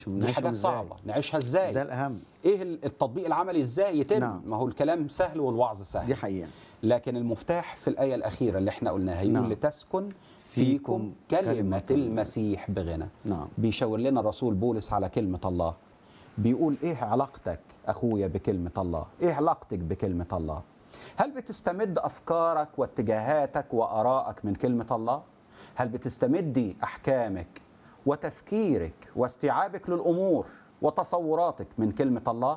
دي نعيشهم حاجات إزاي؟ صعبه نعيشها ازاي ده الاهم ايه التطبيق العملي ازاي يتم نعم. ما هو الكلام سهل والوعظ سهل دي حقيقه لكن المفتاح في الآية الأخيرة اللي احنا قلناها يقول نعم. لتسكن فيكم فيكم كلمة كلمة المسيح بغنى نعم بيشاور لنا الرسول بولس على كلمة الله بيقول ايه علاقتك أخويا بكلمة الله ايه علاقتك بكلمة الله هل بتستمد أفكارك واتجاهاتك وآرائك من كلمة الله هل بتستمدي أحكامك وتفكيرك واستيعابك للأمور وتصوراتك من كلمة الله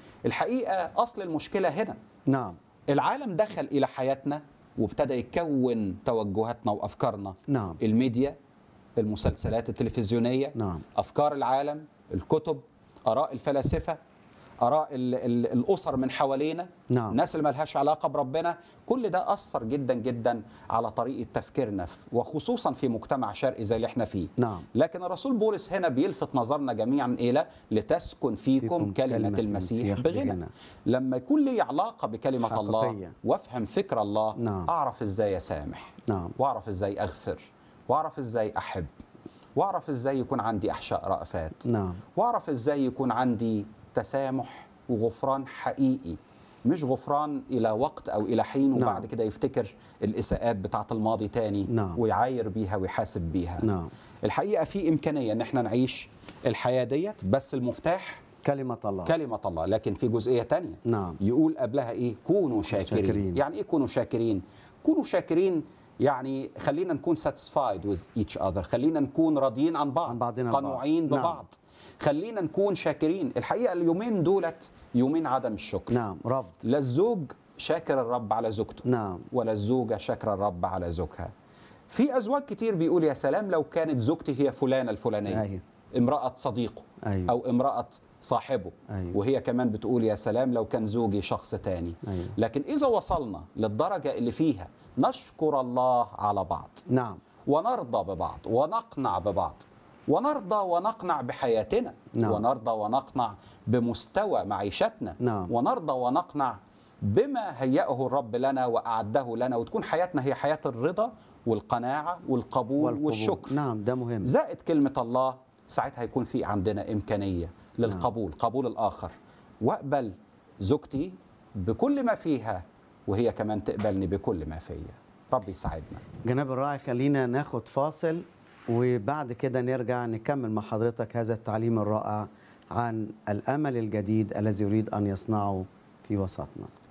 الحقيقة أصل المشكلة هنا نعم العالم دخل الى حياتنا وابتدى يكون توجهاتنا وافكارنا نعم الميديا المسلسلات التلفزيونيه نعم افكار العالم الكتب اراء الفلاسفه اراء ال ال الاسر من حوالينا نعم الناس اللي ملهاش علاقه بربنا كل ده اثر جدا جدا على طريقه تفكيرنا في- وخصوصا في مجتمع شرقي زي اللي احنا فيه نعم لكن الرسول بولس هنا بيلفت نظرنا جميعا الى لتسكن فيكم, فيكم كلمه, كلمة المسيح, المسيح بغنى بغنى. لما يكون لي علاقه بكلمه الله حقيقية. وافهم فكر الله نعم. اعرف ازاي اسامح نعم واعرف ازاي اغفر واعرف ازاي احب واعرف ازاي يكون عندي احشاء رأفات نعم واعرف ازاي يكون عندي تسامح وغفران حقيقي مش غفران الى وقت او الى حين نعم. وبعد كده يفتكر الاساءات بتاعه الماضي تاني نعم. ويعاير بيها ويحاسب بيها نعم الحقيقه في امكانيه ان احنا نعيش الحياه ديت بس المفتاح كلمه الله كلمه الله لكن في جزئيه تانية نعم يقول قبلها ايه كونوا شاكرين, شاكرين. يعني ايه كونوا شاكرين كونوا شاكرين يعني خلينا نكون satisfied with each other خلينا نكون راضيين عن بعض عن بعضنا البعض. قنوعين نعم. ببعض خلينا نكون شاكرين الحقيقه اليومين دولت يومين عدم الشكر نعم رفض لا الزوج شاكر الرب على زوجته نعم ولا الزوجه شاكره الرب على زوجها في ازواج كتير بيقول يا سلام لو كانت زوجتي هي فلانه الفلانيه ايوه امراه صديقه ايوه او امراه صاحبه ايوه وهي كمان بتقول يا سلام لو كان زوجي شخص تاني ايوه لكن إذا وصلنا للدرجة اللي فيها نشكر الله على بعض نعم ونرضى ببعض ونقنع ببعض ونرضى ونقنع بحياتنا نعم. ونرضى ونقنع بمستوى معيشتنا نعم ونرضى ونقنع بما هيأه الرب لنا وأعده لنا وتكون حياتنا هي حياة الرضا والقناعة والقبول, والقبول. والشكر نعم ده مهم زائد كلمة الله ساعتها يكون في عندنا إمكانية للقبول قبول الآخر وأقبل زوجتي بكل ما فيها وهي كمان تقبلني بكل ما فيا ربي يساعدنا جناب الراعي خلينا ناخد فاصل وبعد كده نرجع نكمل مع حضرتك هذا التعليم الرائع عن الامل الجديد الذي يريد ان يصنعه في وسطنا